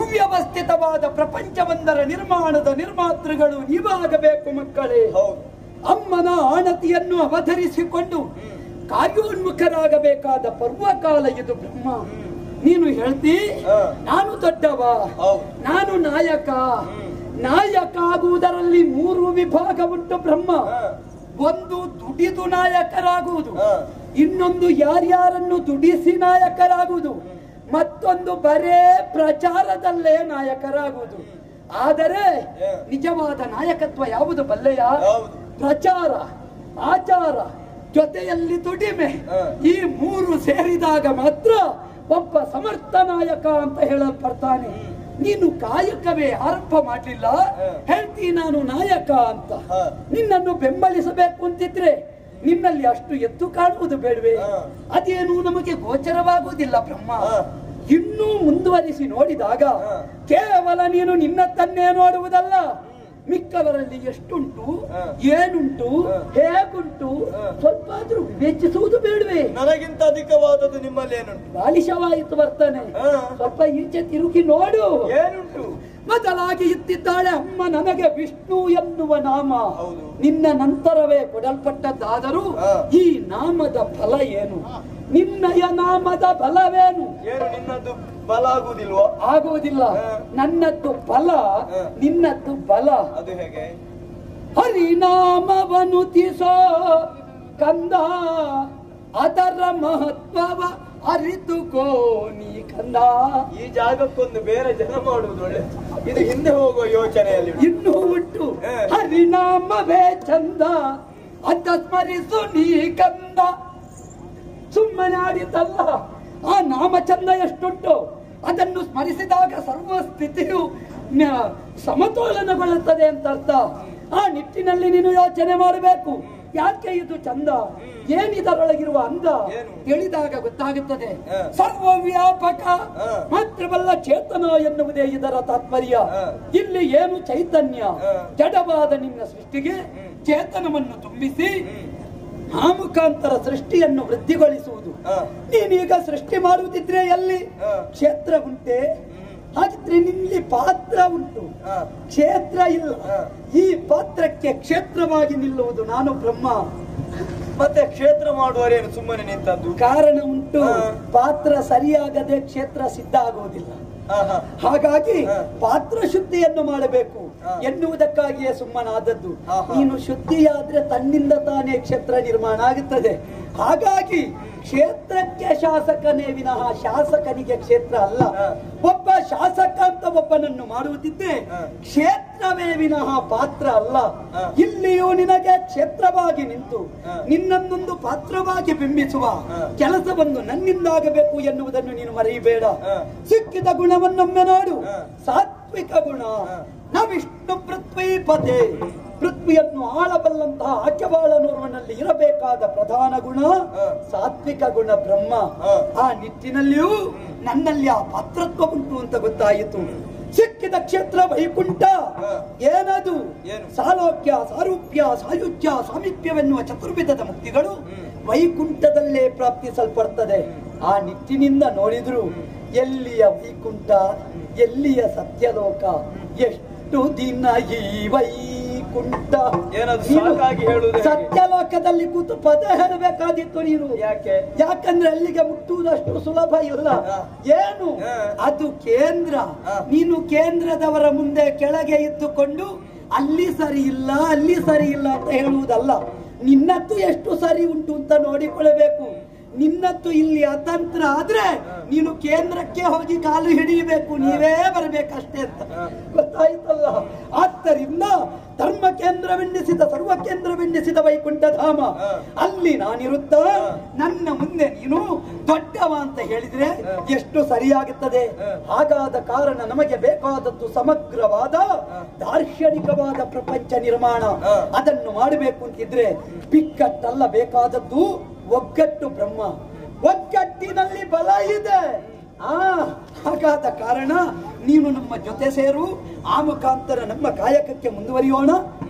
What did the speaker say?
ಸುವ್ಯವಸ್ಥಿತವಾದ ಪ್ರಪಂಚವೊಂದರ ನಿರ್ಮಾಣದ ನಿರ್ಮಾತೃಗಳು ನೀವಾಗಬೇಕು ಮಕ್ಕಳೇ ಹೌದು ಅಮ್ಮನ ಆಣತಿಯನ್ನು ಅವತರಿಸಿಕೊಂಡು ಕಾರ್ಯೋನ್ಮುಖರಾಗಬೇಕಾದ ಪರ್ವಕಾಲ ಇದು ಬ್ರಹ್ಮ ನೀನು ಹೇಳ್ತಿ ಹಾ. ನಾನು ದೊಡ್ಡವ ಹೌದು. ನಾನು ನಾಯಕ ನಾಯಕ ಆಗುವುದರಲ್ಲಿ ಮೂರು ವಿಭಾಗ ಉಂಟು ಬ್ರಹ್ಮ ಹಾ. ಒಂದು ದುಡಿದು ನಾಯಕರಾಗುವುದು ಹಾ. ಇನ್ನೊಂದು ಯಾರ್ಯಾರನ್ನು ದುಡಿಸಿ ನಾಯಕರಾಗುವುದು ಮತ್ತೊಂದು ಬರೇ ಪ್ರಚಾರದಲ್ಲೇ ನಾಯಕರಾಗುವುದು ಆದರೆ ಹಾ. ನಿಜವಾದ ನಾಯಕತ್ವ ಯಾವುದು ಬಲ್ಲೆಯ ಹೌದು. ಪ್ರಚಾರ ಆಚಾರ ಜೊತೆಯಲ್ಲಿ ದುಡಿಮೆ ಹಾ. ಈ ಮೂರು ಸೇರಿದಾಗ ಮಾತ್ರ ಒಬ್ಬ ಸಮರ್ಥ ನಾಯಕ ಅಂತ ಹೇಳಲ್ಪಡ್ತಾನೆ ನೀನು ಕಾಯಕವೇ ಆರಂಭ ಮಾಡಲಿಲ್ಲ ಹಾ. ಹೇಳ್ತಿ ನಾನು ನಾಯಕ ಅಂತ ಹಾ. ನಿನ್ನನ್ನು ಬೆಂಬಲಿಸಬೇಕು ಅಂತಿದ್ರೆ ನಿನ್ನಲ್ಲಿ ಅಷ್ಟು ಎತ್ತು ಕಾಣುವುದು ಬೇಡವೆ ಹಾ. ಅದೇನು ನಮಗೆ ಗೋಚರವಾಗುವುದಿಲ್ಲ ಬ್ರಹ್ಮ ಹಾ. ಇನ್ನೂ ಮುಂದುವರಿಸಿ ನೋಡಿದಾಗ ಹಾ. ಕೇವಲ ನೀನು ನಿನ್ನತ್ತನ್ನೇ ನೋಡುವುದಲ್ಲ ಮಿಕ್ಕವರಲ್ಲಿ ಎಷ್ಟುಂಟು ಹಾ. ಏನುಂಟು ಹಾ. ಹೇಗುಂಟು ಹಾ. ಸ್ವಲ್ಪ ಆದ್ರೂ ವಿವೇಚಿಸುವುದು ಬೇಡವೆ ನನಗಿಂತ ಅಧಿಕವಾದದ್ದು ನಿಮ್ಮಲ್ಲಿ ಏನುಂಟು ಬಾಲಿಶವಾಯಿತು ವರ್ತನೆ ಹಾ. ಸ್ವಲ್ಪ ಈಚೆ ತಿರುಗಿ ನೋಡು ಏನುಂಟು ಮೊದಲಾಗಿ ಇತ್ತಿದ್ದಾಳೆ ಅಮ್ಮ ನನಗೆ ವಿಷ್ಣು ಎನ್ನುವ ನಾಮ ಹೌದು. ನಿನ್ನ ನಂತರವೇ ಕೊಡಲ್ಪಟ್ಟದ್ದಾದರೂ ಹಾ. ಈ ನಾಮದ ಫಲ ಏನು ನಿನ್ನಯ ನಾಮದ ಬಲವೇನು ಏನು ನಿನ್ನದು ಬಲ ಆಗುವುದಿಲ್ವೋ ಆಗುವುದಿಲ್ಲ ಹಾ. ನನ್ನದ್ದು ಫಲ ಹಾ. ನಿನ್ನದ್ದು ಬಲ ಅದು ಹೇಗೆ ಹರಿನಾಮವನು ತಿಸೋ ಕಂದ ಅದರ ಮಹತ್ವವ ಅರಿತುಕೋ ನೀ ಕಂದ ಈ ಜಾಗಕ್ಕೊಂದು ಬೇರೆ ಜನ ಮಾಡುವುದು ಒಳ್ಳೆದು ಇದು ಹಿಂದೆ ಹೋಗುವ ಯೋಚನೆಯಲ್ಲಿ ಉಂಟು. ಇನ್ನೂ ಉಂಟು ಹಾ. ಹರಿನಾಮವೇ ಚಂದ ಅದ ಸ್ಮರಿಸು ನೀ ಕಂದ ಸುಮ್ಮನೆ ಆಡಿತಲ್ಲ ಆ ನಾಮ ಚಂದ ಎಷ್ಟುಂಟು ಅದನ್ನು ಸ್ಮರಿಸಿದಾಗ ಸರ್ವ ಸ್ಥಿತಿಯು ನ- ಸಮತೋಲನಗೊಳ್ಳುತ್ತದೆ ಅಂತ ಅರ್ಥ ಆ ನಿಟ್ಟಿನಲ್ಲಿ ನೀನು ಯೋಚನೆ ಮಾಡಬೇಕು ಯಾಕೆ ಇದು ಚಂದ ಏನಿದರೊಳಗಿರುವ ಅಂದ ಏನು? ತಿಳಿದಾಗ ಗೊತ್ತಾಗುತ್ತದೆ ಹಾ. ಸರ್ವವ್ಯಾಪಕ ಹಾ. ಮಾತ್ರವಲ್ಲ ಚೇತನ ಎನ್ನುವುದೇ ಇದರ ತಾತ್ಪರ್ಯ ಹಾ. ಇಲ್ಲಿ ಏನು ಚೈತನ್ಯ ಹಾ. ಜಡವಾದ ನಿನ್ನ ಸೃಷ್ಟಿಗೆ ಚೇತನವನ್ನು ತುಂಬಿಸಿ ಆ ಮುಖಾಂತರ ಸೃಷ್ಟಿಯನ್ನು ವೃದ್ಧಿಗೊಳಿಸುವುದು ಹಾ. ನೀನೀಗ ಸೃಷ್ಟಿ ಮಾಡುವುದಿದ್ರೆ ಎಲ್ಲಿ ಹಾ. ಕ್ಷೇತ್ರ ಉಂಟೆ ಹಾಗಿದ್ರೆ ನಿನ್ನಲ್ಲಿ ಪಾತ್ರ ಉಂಟು ಹಾ. ಕ್ಷೇತ್ರ ಇಲ್ಲ ಹಾ. ಈ ಪಾತ್ರಕ್ಕೆ ಕ್ಷೇತ್ರವಾಗಿ ನಿಲ್ಲುವುದು ನಾನು ಬ್ರಹ್ಮ ಮತ್ತೆ ಕ್ಷೇತ್ರ ಮಾಡುವರೇನು ಸುಮ್ಮನೆ ನಿಂತದ್ದು ಕಾರಣ ಉಂಟು ಹಾ. ಪಾತ್ರ ಸರಿಯಾಗದೆ ಕ್ಷೇತ್ರ ಸಿದ್ಧ ಆಗುವುದಿಲ್ಲ ಹಾ, ಹಾ. ಹಾಗಾಗಿ ಹಾ. ಪಾತ್ರ ಶುದ್ಧಿಯನ್ನು ಮಾಡಬೇಕು ಹಾ. ಎನ್ನುವುದಕ್ಕಾಗಿಯೇ ಸುಮ್ಮನಾದದ್ದು ಹಾ, ಹಾ. ನೀನು ಶುದ್ಧಿಯಾದ್ರೆ ತನ್ನಿಂದ ತಾನೇ ಕ್ಷೇತ್ರ ನಿರ್ಮಾಣ ಆಗುತ್ತದೆ ಹಾಗಾಗಿ ಕ್ಷೇತ್ರಕ್ಕೆ ಶಾಸಕನೇ ವಿನಃ ಶಾಸಕನಿಗೆ ಕ್ಷೇತ್ರ ಅಲ್ಲ ಹಾ. ಒಬ್ಬ ಶಾಸಕ ಅಂತ ಒಬ್ಬನನ್ನು ಮಾಡುವುದಿದ್ರೆ ಹಾ. ಕ್ಷೇತ್ರವೇ ವಿನಃ ಪಾತ್ರ ಅಲ್ಲ ಹಾ. ಇಲ್ಲಿಯೂ ನಿನಗೆ ಕ್ಷೇತ್ರವಾಗಿ ನಿಂತು ಹಾ. ನಿನ್ನನ್ನೊಂದು ಪಾತ್ರವಾಗಿ ಬಿಂಬಿಸುವ ಹಾ. ಕೆಲಸವನ್ನು ನನ್ನಿಂದಾಗಬೇಕು ಎನ್ನುವುದನ್ನು ನೀನು ಮರೆಯಬೇಡ ಹಾ. ಸಿಕ್ಕಿದ ಗುಣವನ್ನೊಮ್ಮೆ ನೋಡು ಹಾ. ಸಾತ್ವಿಕ ಗುಣ ಹಾ. ನ ವಿಷ್ಣು ಪೃಥ್ವೀಪತೆ ಪೃಥ್ವಿಯನ್ನು ಆಳಬಲ್ಲಂತಹ ಆಕ್ಯಬಾಳನೋರ್ವನಲ್ಲಿ ಇರಬೇಕಾದ ಪ್ರಧಾನ ಗುಣ ಹಾ. ಸಾತ್ವಿಕ ಗುಣ ಬ್ರಹ್ಮ ಹಾ. ಆ ನಿಟ್ಟಿನಲ್ಲಿಯೂ ನನ್ನಲ್ಲಿ ಆ ಪಾತ್ರತ್ವ ಉಂಟು ಅಂತ ಗೊತ್ತಾಯಿತು ಸಿಕ್ಕಿದ ಕ್ಷೇತ್ರ ವೈಕುಂಠ ಹಾ. ಏನದು ಏನು? ಸಾಲೋಕ್ಯ ಸಾರೂಪ್ಯ ಸಾಯುಜ್ಯ ಸಾಮೀಪ್ಯವೆನ್ನುವ ಚತುರ್ವಿಧದ ಮುಕ್ತಿಗಳು ಹ್ಮ್. ವೈಕುಂಠದಲ್ಲೇ ಪ್ರಾಪ್ತಿಸಲ್ಪಡ್ತದೆ ಆ ನಿಟ್ಟಿನಿಂದ ನೋಡಿದ್ರು ಎಲ್ಲಿಯ ವೈಕುಂಠ ಎಲ್ಲಿಯ ಸತ್ಯಲೋಕ ಎಷ್ಟು ದಿನ ಈ ವೈಕುಂಠ ಏನದು ನೀನು ಸಾಕಾಗಿ ಹೇಳುವುದು ಹೇಗೆ? ಸತ್ಯಲೋಕದಲ್ಲಿ ಕೂತು ಪದ ಹೇಳಬೇಕಾದಿತ್ತು ನೀನು ಯಾಕೆ ಯಾಕಂದ್ರೆ ಅಲ್ಲಿಗೆ ಮುಟ್ಟುವುದಷ್ಟು ಸುಲಭ ಇಲ್ಲ ಹಾ. ಏನು ಹಾ. ಅದು ಕೇಂದ್ರ ಹಾ. ನೀನು ಕೇಂದ್ರದವರ ಮುಂದೆ ಕೆಳಗೆ ಇದ್ದುಕೊಂಡು ಅಲ್ಲಿ ಸರಿ ಇಲ್ಲ ಅಲ್ಲಿ ಸರಿ ಇಲ್ಲ ಅಂತ ಹೇಳುವುದಲ್ಲ ನಿನ್ನದ್ದು ಎಷ್ಟು ಸರಿ ಉಂಟು ಅಂತ ನೋಡಿಕೊಳ್ಳಬೇಕು ನಿನ್ನದ್ದು ಇಲ್ಲಿ ಅತಂತ್ರ ಆದ್ರೆ ನೀನು ಕೇಂದ್ರಕ್ಕೆ ಹೋಗಿ ಕಾಲು ಹಿಡಿಯಬೇಕು ನೀವೇ ಬರಬೇಕಷ್ಟೇ ಅಂತ ಹಾ. ಗೊತ್ತಾಯ್ತಲ್ಲ ಆದ್ದರಿಂದ ಧರ್ಮ ಕೇಂದ್ರವೆನ್ನಿಸಿದ ಸರ್ವ ಕೇಂದ್ರವೆನ್ನಿಸಿದ ವೈಕುಂಠಧಾಮ ಹಾ. ಅಲ್ಲಿ ನಾನಿರುತ್ತಾ ಹಾ. ನನ್ನ ಮುಂದೆ ನೀನು ದೊಡ್ಡವ ಅಂತ ಹೇಳಿದ್ರೆ ಹಾ. ಎಷ್ಟು ಸರಿಯಾಗುತ್ತದೆ ಹಾ. ಹಾಗಾದ ಕಾರಣ ನಮಗೆ ಬೇಕಾದದ್ದು ಸಮಗ್ರವಾದ ಹಾ. ದಾರ್ಶನಿಕವಾದ ಪ್ರಪಂಚ ನಿರ್ಮಾಣ ಹಾ. ಅದನ್ನು ಮಾಡಬೇಕು ಅಂತಿದ್ರೆ ಬಿಕ್ಕಟ್ಟಲ್ಲ ಬೇಕಾದದ್ದು ಒಗ್ಗಟ್ಟು ಬ್ರಹ್ಮ ಒಗ್ಗಟ್ಟಿನಲ್ಲಿ ಬಲ ಇದೆ ಆ ಹಾಗಾದ ಕಾರಣ ನೀನು ನಮ್ಮ ಜೊತೆ ಸೇರು ಆ ಮುಖಾಂತರ ನಮ್ಮ ಕಾಯಕಕ್ಕೆ ಮುಂದುವರಿಯೋಣ